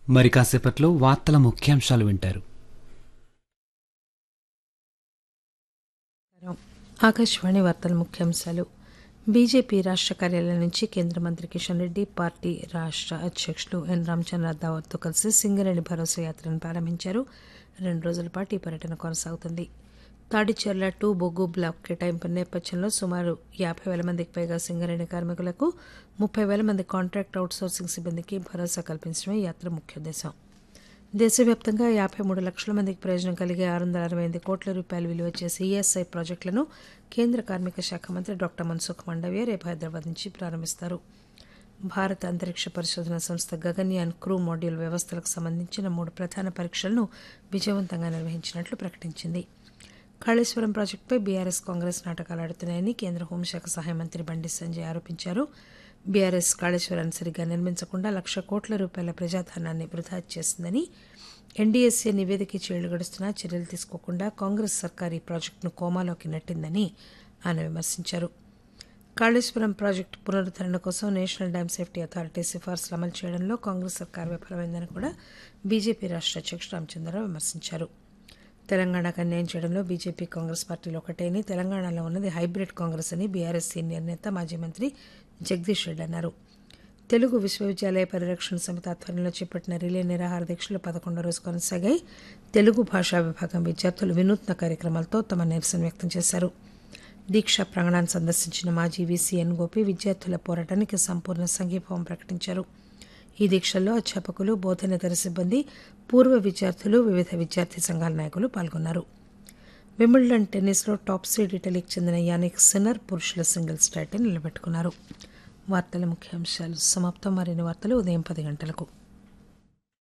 మరి కాసేపట్లో వార్తల ముఖ్యాంశాలు వింటారు ఆకాశవాణి వార్తల ముఖ్యాంశాలు బీజేపీ రాష్ట్ర కార్యాలయం నుంచి కేంద్ర మంత్రి కిషన్ రెడ్డి పార్టీ రాష్ట్ర అధ్యక్షులు ఎన్ రామచంద్ర దావత్తో కలిసి సింగరేణి భరోసా యాత్రను ప్రారంభించారు రెండు రోజుల పాటు ఈ పర్యటన కొనసాగుతుంది తాడిచెర్ల టూ బొగ్గు బ్లాక్ కేటాయింపు నేపథ్యంలో సుమారు యాభై వేల మందికి పైగా సింగరేణి కార్మికులకు ముప్పై వేల మంది కాంట్రాక్ట్ అవుట్సోర్సింగ్ సిబ్బందికి భరోసా కల్పించడమే ఈ యాత్ర ముఖ్య ఉద్దేశం దేశవ్యాప్తంగా యాభై మూడు లక్షల మందికి ప్రయోజనం కలిగే ఆరు వందల అరవై ఎనిమిది కోట్ల రూపాయలు విలువ చేసే ఈఎస్ఐ ప్రాజెక్టులను కేంద్ర కార్మిక శాఖ మంత్రి డాక్టర్ మన్సుఖ్ మండవ్య రేపు హైదరాబాద్ నుంచి ప్రారంభిస్తారు భారత అంతరిక్ష పరిశోధన సంస్థ గగన్యాన్ క్రూ మాడ్యూల్ వ్యవస్థలకు సంబంధించిన మూడు ప్రధాన పరీక్షలను విజయవంతంగా నిర్వహించినట్లు ప్రకటించింది కాళేశ్వరం ప్రాజెక్టుపై బీఆర్ఎస్ కాంగ్రెస్ నాటకాలు ఆడుతున్నాయని కేంద్ర హోంశాఖ సహాయ మంత్రి బండి సంజయ్ ఆరోపించారు బీఆర్ఎస్ కాళేశ్వరాన్ని సరిగ్గా నిర్మించకుండా లక్ష కోట్ల రూపాయల ప్రజాధనాన్ని వృధా చేసిందని ఎన్డీఎస్ఏ నివేదిక ఇచ్చి ఏళ్లు గడుస్తున్నా చర్యలు తీసుకోకుండా కాంగ్రెస్ సర్కార్ ఈ ప్రాజెక్టును కోమాలోకి నెట్టిందని ఆయన విమర్శించారు కాళేశ్వరం ప్రాజెక్టు పునరుద్దరణ కోసం నేషనల్ డ్యామ్ సేఫ్టీ అథారిటీ సిఫార్సులు అమలు చేయడంలో కాంగ్రెస్ సర్కార్ విఫలమైందని కూడా బీజేపీ రాష్ట్ర అధ్యక్షుడు రామచంద్రరావు విమర్శించారు తెలంగాణకు అన్యాయం చేయడంలో బీజేపీ కాంగ్రెస్ పార్టీలు ఒకటేని తెలంగాణలో ఉన్నది హైబ్రిడ్ కాంగ్రెస్ అని బీఆర్ఎస్ సీనియర్ నేత మాజీ మంత్రి జగదీష్ రెడ్డి అన్నారు తెలుగు విశ్వవిద్యాలయ పరిరక్షణ సమితి ఆధ్వర్యంలో చేపట్టిన రిలే నిరాహార దీక్షలు పదకొండో రోజు కొనసాగాయి తెలుగు భాషా విభాగం విద్యార్థులు వినూత్న కార్యక్రమాలతో తమ నిరసన వ్యక్తం చేశారు దీక్షా ప్రాంగణాన్ని సందర్శించిన మాజీ వీసీ ఎన్ గోపి విద్యార్థుల పోరాటానికి సంపూర్ణ సంఘీభావం ప్రకటించారు ఈ దీక్షల్లో అధ్యాపకులు బోధనేతర సిబ్బంది పూర్వ విద్యార్థులు వివిధ విద్యార్థి సంఘాల నాయకులు పాల్గొన్నారు విమిల్డన్ టెన్నిస్లో టాప్ సీడ్ ఇటలీకి చెందిన యానిక్ సిన్నర్ పురుషుల సింగిల్స్ టైటిల్ నిలబెట్టుకున్నారు వార్తల ముఖ్యాంశాలు సమాప్తం మరిన్ని వార్తలు ఉదయం పది గంటలకు